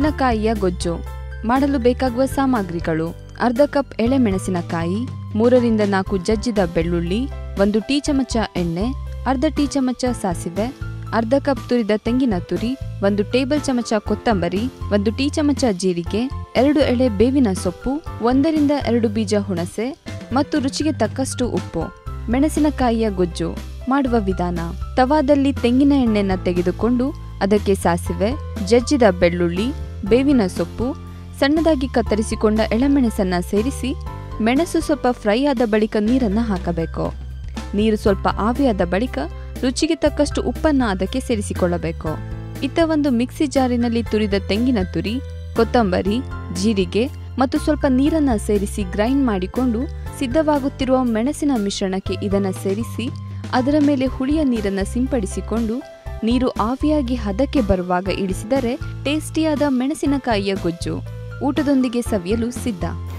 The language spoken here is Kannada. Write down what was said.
ಮೆಣಸಿನಕಾಯಿಯ ಗೊಜ್ಜು ಮಾಡಲು ಬೇಕಾಗುವ ಸಾಮಗ್ರಿಗಳು ಅರ್ಧ ಕಪ್ ಎಳೆ ಮೆಣಸಿನಕಾಯಿ ಮೂರರಿಂದ ನಾಲ್ಕು ಜಜ್ಜಿದ ಬೆಳ್ಳುಳ್ಳಿ ಒಂದು ಟೀ ಚಮಚ ಎಣ್ಣೆ ಅರ್ಧ ಟೀ ಚಮಚ ಸಾಸಿವೆ ಅರ್ಧ ಕಪ್ ತುರಿದ ತೆಂಗಿನ ತುರಿ ಒಂದು ಟೇಬಲ್ ಚಮಚ ಕೊತ್ತಂಬರಿ ಒಂದು ಟೀ ಚಮಚ ಜೀರಿಗೆ ಎರಡು ಎಳೆ ಬೇವಿನ ಸೊಪ್ಪು ಒಂದರಿಂದ ಎರಡು ಬೀಜ ಹುಣಸೆ ಮತ್ತು ರುಚಿಗೆ ತಕ್ಕಷ್ಟು ಉಪ್ಪು ಮೆಣಸಿನಕಾಯಿಯ ಗೊಜ್ಜು ಮಾಡುವ ವಿಧಾನ ತವಾದಲ್ಲಿ ತೆಂಗಿನ ಎಣ್ಣೆನ ತೆಗೆದುಕೊಂಡು ಅದಕ್ಕೆ ಸಾಸಿವೆ ಜಜ್ಜಿದ ಬೆಳ್ಳುಳ್ಳಿ ಬೇವಿನ ಸೊಪ್ಪು ಸಣ್ಣದಾಗಿ ಕತ್ತರಿಸಿಕೊಂಡ ಎಳೆಮೆಣಸನ್ನ ಸೇರಿಸಿ ಮೆಣಸು ಸ್ವಲ್ಪ ಫ್ರೈ ಆದ ಬಳಿಕ ನೀರನ್ನ ಹಾಕಬೇಕು ನೀರು ಸ್ವಲ್ಪ ಆವಿಯಾದ ಬಳಿಕ ರುಚಿಗೆ ತಕ್ಕಷ್ಟು ಉಪ್ಪನ್ನ ಅದಕ್ಕೆ ಸೇರಿಸಿಕೊಳ್ಳಬೇಕು ಇತ್ತ ಒಂದು ಮಿಕ್ಸಿ ಜಾರಿನಲ್ಲಿ ತುರಿದ ತೆಂಗಿನ ತುರಿ ಕೊತ್ತಂಬರಿ ಜೀರಿಗೆ ಮತ್ತು ಸ್ವಲ್ಪ ನೀರನ್ನ ಸೇರಿಸಿ ಗ್ರೈಂಡ್ ಮಾಡಿಕೊಂಡು ಸಿದ್ಧವಾಗುತ್ತಿರುವ ಮೆಣಸಿನ ಮಿಶ್ರಣಕ್ಕೆ ಇದನ್ನ ಸೇರಿಸಿ ಅದರ ಮೇಲೆ ಹುಳಿಯ ನೀರನ್ನ ಸಿಂಪಡಿಸಿಕೊಂಡು ನೀರು ಆವಿಯಾಗಿ ಹದಕ್ಕೆ ಬರುವಾಗ ಇಳಿಸಿದರೆ ಟೇಸ್ಟಿಯಾದ ಮೆಣಸಿನಕಾಯಿಯ ಗೊಜ್ಜು ಊಟದೊಂದಿಗೆ ಸವಿಯಲು ಸಿದ್ಧ